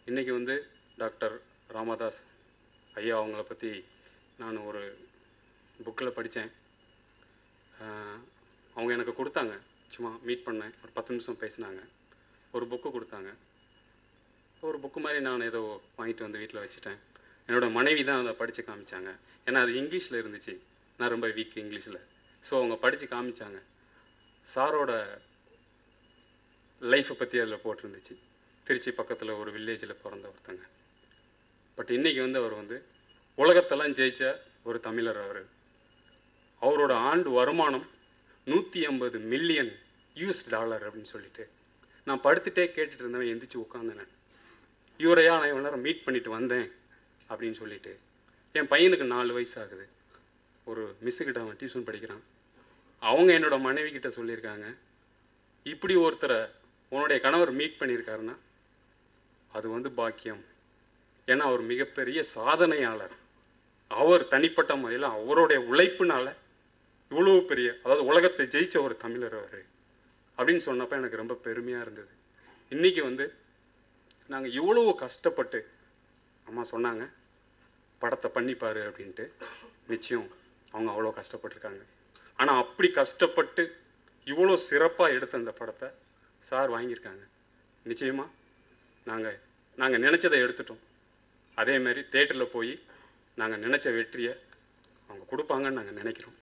இன்றைக்கி வந்து டாக்டர் ராமதாஸ் ஐயா அவங்கள பற்றி நான் ஒரு புக்கில் படித்தேன் அவங்க எனக்கு கொடுத்தாங்க சும்மா மீட் பண்ணேன் ஒரு பத்து நிமிஷம் பேசினாங்க ஒரு புக்கு கொடுத்தாங்க ஒரு புக்கு மாதிரி நான் ஏதோ வாங்கிட்டு வந்து வீட்டில் வச்சுட்டேன் என்னோடய மனைவி தான் அதை படித்து காமிச்சாங்க ஏன்னா அது இங்கிலீஷில் இருந்துச்சு நான் ரொம்ப வீக் இங்கிலீஷில் ஸோ அவங்க படித்து காமிச்சாங்க சாரோட லைஃப்பை பற்றி அதில் போட்டிருந்துச்சு திருச்சி பக்கத்தில் ஒரு வில்லேஜில் பிறந்த ஒருத்தங்க பட் இன்றைக்கி வந்து அவர் வந்து உலகத்தெல்லாம் ஜெயிச்ச ஒரு தமிழர் அவர் அவரோட ஆண்டு வருமானம் நூற்றி ஐம்பது மில்லியன் யூஎஸ் டாலர் அப்படின்னு சொல்லிட்டு நான் படுத்துட்டே கேட்டுட்டு இருந்தவன் எந்திரிச்சு உட்காந்தேன் இவரையா நான் இவ்வளோ நேரம் மீட் பண்ணிட்டு வந்தேன் அப்படின்னு சொல்லிட்டு என் பையனுக்கு நாலு வயசு ஆகுது ஒரு மிஸ்ஸுக்கிட்ட அவன் டியூஷன் படிக்கிறான் அவங்க என்னோட மனைவி கிட்ட சொல்லியிருக்காங்க இப்படி ஒருத்தரை உன்னுடைய கணவர் மீட் பண்ணியிருக்காருன்னா அது வந்து பாக்கியம் ஏன்னா அவர் மிகப்பெரிய சாதனையாளர் அவர் தனிப்பட்ட முறையில் அவருடைய உழைப்புனால இவ்வளோ பெரிய அதாவது உலகத்தை ஜெயிச்ச ஒரு தமிழர் அவர் அப்படின்னு சொன்னப்போ எனக்கு ரொம்ப பெருமையாக இருந்தது இன்றைக்கி வந்து நாங்கள் இவ்வளோ கஷ்டப்பட்டு அம்மா சொன்னாங்க படத்தை பண்ணிப்பாரு அப்படின்ட்டு நிச்சயம் அவங்க அவ்வளோ கஷ்டப்பட்டிருக்காங்க ஆனால் அப்படி கஷ்டப்பட்டு இவ்வளோ சிறப்பாக எடுத்த அந்த படத்தை சார் வாங்கியிருக்காங்க நிச்சயமாக நாங்கள் நாங்கள் நினச்சதை எடுத்துட்டோம் அதே மாதிரி தேட்டரில் போய் நாங்கள் நினச்ச வெற்றியை அவங்க கொடுப்பாங்கன்னு நாங்கள் நினைக்கிறோம்